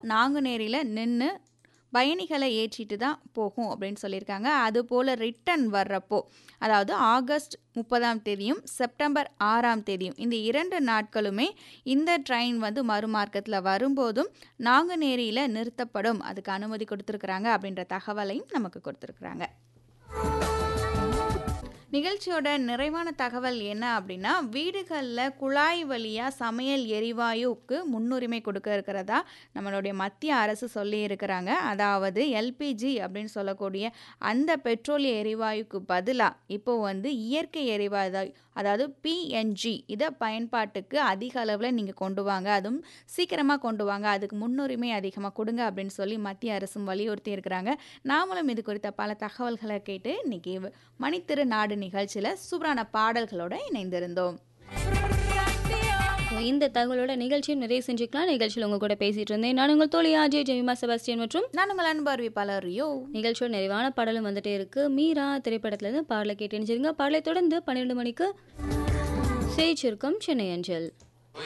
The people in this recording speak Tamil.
நாங்குநேரியில் நின்று பயணிகளை ஏற்றிட்டு தான் போகும் அப்படின்னு சொல்லியிருக்காங்க அதுபோல் ரிட்டன் வர்றப்போ அதாவது ஆகஸ்ட் முப்பதாம் தேதியும் செப்டம்பர் ஆறாம் தேதியும் இந்த இரண்டு நாட்களுமே இந்த ட்ரெயின் வந்து மறுமார்க்கத்தில் வரும்போதும் நாங்குநேரியில் நிறுத்தப்படும் அதுக்கு அனுமதி கொடுத்துருக்குறாங்க அப்படின்ற தகவலையும் நமக்கு கொடுத்துருக்குறாங்க நிகழ்ச்சியோட நிறைவான தகவல் என்ன அப்படின்னா வீடுகளில் குழாய் வழியாக சமையல் எரிவாயுக்கு முன்னுரிமை கொடுக்க இருக்கிறதா நம்மளுடைய மத்திய அரசு சொல்லி இருக்கிறாங்க அதாவது எல்பிஜி அப்படின்னு சொல்லக்கூடிய அந்த பெட்ரோலிய எரிவாயுக்கு பதிலாக இப்போ வந்து இயற்கை எரிவாயு அதாவது பிஎன்ஜி இதை பயன்பாட்டுக்கு அதிக அளவில் நீங்கள் கொண்டு வாங்க அதுவும் சீக்கிரமாக கொண்டு வாங்க அதுக்கு முன்னுரிமை அதிகமாக கொடுங்க அப்படின்னு சொல்லி மத்திய அரசும் வலியுறுத்தி இருக்கிறாங்க நாமளும் இது குறித்த பல தகவல்களை கேட்டு இன்னைக்கு மணித்திரு நாடு நிகழ்ச்சியில் சூப்பரான பாடல்களோட இணைந்திருந்தோம் இந்த தகவலோட நிகழ்ச்சியும் நிறைய செஞ்சுக்கலாம் நிகழ்ச்சியில் உங்க கூட பேசிட்டு இருந்தேன் நான் உங்கள் தோழி அஜய் ஜெமிமா செபாஸ்டியன் மற்றும் நான் உங்கள் அன்பு அறிவிப்பாளர் ரியோ நிகழ்ச்சியோட நிறைவான பாடலும் வந்துட்டே இருக்கு மீரா திரைப்படத்துல இருந்து பாடலை கேட்டு நினைச்சிருங்க பாடலை தொடர்ந்து பன்னிரெண்டு மணிக்கு செய்திருக்கும் சென்னை அஞ்சல்